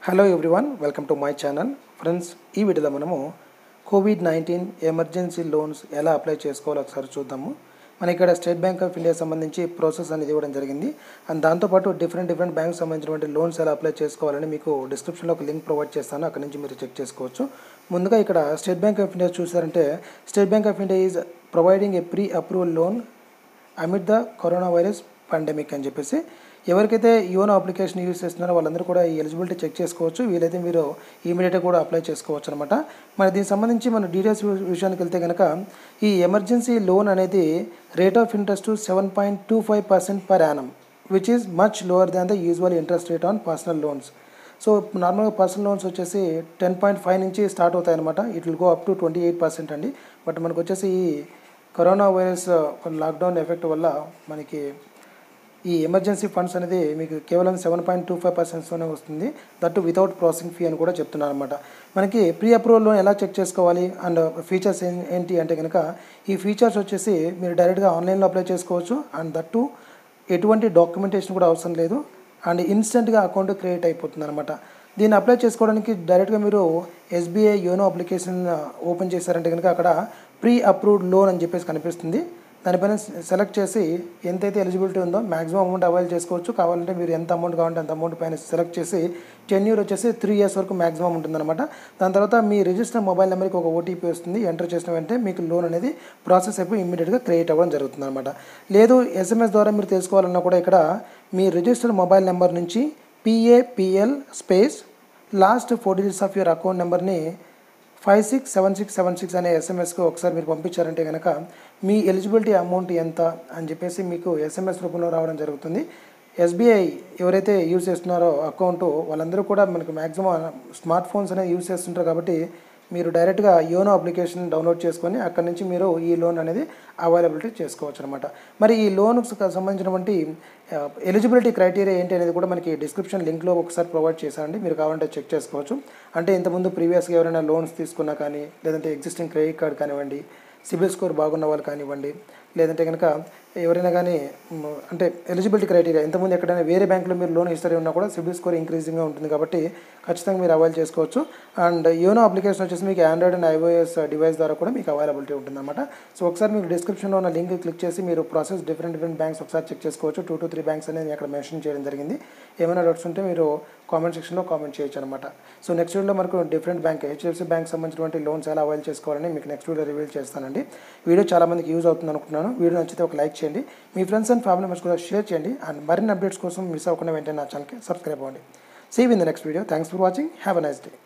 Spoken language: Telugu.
hello everyone welcome to my channel friends ఈ వీడియోలో మనము కోవిడ్ నైన్టీన్ ఎమర్జెన్సీ లోన్స్ ఎలా అప్లై చేసుకోవాలో ఒకసారి చూద్దాము మన ఇక్కడ స్టేట్ బ్యాంక్ ఆఫ్ ఇండియా సంబంధించి ప్రాసెస్ అనేది ఇవ్వడం జరిగింది అండ్ దాంతోపాటు డిఫరెంట్ డిఫరెంట్ బ్యాంక్ సంబంధించినటువంటి లోన్స్ ఎలా అప్లై చేసుకోవాలని మీకు డిస్క్రిప్షన్లో ఒక లింక్ ప్రొవైడ్ చేస్తాను అక్కడ నుంచి మీరు చెక్ చేసుకోవచ్చు ముందుగా ఇక్కడ స్టేట్ బ్యాంక్ ఆఫ్ ఇండియా చూసారంటే State Bank of India is providing a pre approval loan amid the corona virus pandemic అని చెప్పేసి ఎవరికైతే యోనో అప్లికేషన్ యూస్ చేస్తున్నారో వాళ్ళందరూ కూడా ఈ ఎలిజిబిలిటీ చెక్ చేసుకోవచ్చు వీలైతే మీరు ఇమీడియట్గా కూడా అప్లై చేసుకోవచ్చు అనమాట మరి దీనికి సంబంధించి మన డీటెయిల్స్ విషయానికి వెళ్తే కనుక ఈ ఎమర్జెన్సీ లోన్ అనేది rate of interest seven point two five percent per annum which is much lower than the usual interest rate on personal loans so నార్మల్గా పర్సనల్ లోన్స్ వచ్చేసి టెన్ పాయింట్ ఫైవ్ నుంచి స్టార్ట్ అవుతాయి అనమాట it will go up to twenty eight percent అండి బట్ మనకు వచ్చేసి ఈ కరోనా వైరస్ లాక్డౌన్ ఎఫెక్ట్ వల్ల మనకి ఈ ఎమర్జెన్సీ ఫండ్స్ అనేది మీకు కేవలం సెవెన్ పాయింట్ టూ ఫైవ్ పర్సెంట్స్తోనే వస్తుంది దట్ వితౌట్ ప్రాసెసింగ్ ఫీ అని కూడా చెప్తున్నారు అనమాట మనకి ప్రీ అప్రూవల్ లోన్ ఎలా చెక్ చేసుకోవాలి అండ్ ఫీచర్స్ ఏంటి అంటే కనుక ఈ ఫీచర్స్ వచ్చేసి మీరు డైరెక్ట్గా ఆన్లైన్లో అప్లై చేసుకోవచ్చు అండ్ దట్టు ఎటువంటి డాక్యుమెంటేషన్ కూడా అవసరం లేదు అండ్ ఇన్స్టెంట్గా అకౌంట్ క్రియేట్ అయిపోతుంది అనమాట దీన్ని అప్లై చేసుకోవడానికి డైరెక్ట్గా మీరు ఎస్బీఐ యోనో అప్లికేషన్ ఓపెన్ చేశారంటే కనుక అక్కడ ప్రీ అప్రూవ్డ్ లోన్ అని చెప్పేసి కనిపిస్తుంది దానిపైన సెలెక్ట్ చేసి ఎంతైతే ఎలిజిబిలిటీ ఉందో మాక్సిమం అమౌంట్ అవైల్ చేసుకోవచ్చు కావాలంటే మీరు ఎంత అమౌంట్ కావాలంటే అంత అమౌంట్ పైన సెలెక్ట్ చేసి టెన్యూర్ వచ్చేసి త్రీ ఇయర్స్ వరకు మాక్సిమం ఉంటుందన్నమాట దాని తర్వాత మీ రిజిస్టర్ మొబైల్ నెంబర్కి ఒక ఓటీపీ వస్తుంది ఎంటర్ చేసిన వెంటనే మీకు లోన్ అనేది ప్రాసెస్ అయిపోయి ఇమ్మీడియట్గా క్రియేట్ అవ్వడం జరుగుతుంది అనమాట లేదు ఎస్ఎంఎస్ ద్వారా మీరు తెలుసుకోవాలన్నా కూడా ఇక్కడ మీ రిజిస్టర్ మొబైల్ నెంబర్ నుంచి PAPL space last four digits of your account నెంబర్ని five six seven six seven six అనే ఎస్ఎంఎస్కి ఒకసారి మీరు పంపించారంటే కనుక మీ ఎలిజిబిలిటీ అమౌంట్ ఎంత అని చెప్పేసి మీకు ఎస్ఎంఎస్ రూపంలో రావడం జరుగుతుంది ఎస్బీఐ ఎవరైతే యూజ్ చేస్తున్నారో అకౌంట్ వాళ్ళందరూ కూడా మనకు మ్యాక్సిమం స్మార్ట్ ఫోన్స్ అనేది యూజ్ చేస్తుంటారు కాబట్టి మీరు డైరెక్ట్గా యోనో అప్లికేషన్ డౌన్లోడ్ చేసుకొని అక్కడ నుంచి మీరు ఈ లోన్ అనేది అవైలబిలిటీ చేసుకోవచ్చు అనమాట మరి ఈ లోన్కి సంబంధించినటువంటి ఎలిజిబిలిటీ క్రైటీరియా ఏంటి అనేది కూడా మనకి డిస్క్రిప్షన్ లింక్లో ఒకసారి ప్రొవైడ్ చేశానండి మీరు కావాలంటే చెక్ చేసుకోవచ్చు అంటే ఇంతకుముందు ప్రీవియస్గా ఎవరైనా లోన్స్ తీసుకున్నా కానీ లేదంటే ఎగ్జిస్టింగ్ క్రెడిట్ కార్డ్ కానివ్వండి సిబిల్ స్కోర్ బాగున్న వాళ్ళు కానివ్వండి లేదంటే కనుక ఎవరైనా కానీ అంటే ఎలిజిబిలిటీ క్రైటీరియా ఇంతకుముందు ఎక్కడైనా వేరే బ్యాంకులో మీరు లోన్ హిస్టరీ ఉన్నా కూడా సిబిల్ స్కోర్ ఇంక్రీజింగ్గా ఉంటుంది కాబట్టి ఖచ్చితంగా మీరు అవైల్ చేసుకోవచ్చు అండ్ యోనో అప్లికేషన్ వచ్చేసి మీకు ఆండ్రాయిడ్ అండ్ ఐఓఎస్ డివైస్ ద్వారా కూడా మీకు అవైలబిలిటీ ఉంటుందన్నమాట సో ఒకసారి మీకు డిస్క్రిప్షన్లో ఉన్న లింక్ క్లిక్ చేసి మీరు ప్రాసెస్ డిఫరెంట్ డిఫరెంట్ బ్యాంక్స్ ఒకసారి చెక్ చేసుకోవచ్చు టూ టు త్రీ బ్యాంక్స్ అనేది అక్కడ మెన్షన్ చేయడం జరిగింది ఏమైనా డౌట్స్ ఉంటే మీరు కామెంట్ సెక్షన్లో కామెంట్ చేయొచ్చు అనమాట సో నెక్స్ట్ వీడియోలో మనకు డిఫరెంట్ బ్యాంక్ హెచ్డిఎఫ్సి బ్యాంక్ సంబంధించినటువంటి లోన్స్ ఎలా అవైల్ చేసుకోవాలని మీకు నెక్స్ట్ వీడియో రివీల్ చేస్తానండి వీడియో చాలా మందికి యూజ్ అవుతుంది అనుకుంటున్నాను వీడియో నచ్చితే ఒక లైక్ చేయండి మీ ఫ్రెండ్స్ అండ్ ఫ్యామిలీ మెంబర్స్ కూడా షేర్ చేయండి అండ్ మరిన్ని అప్డేట్స్ కోసం మిస్ అవ్వకుండా వెంటనే నా ఛానల్కి సబ్స్క్రైబ్ అవ్వండి see in the next video thanks for watching have a nice day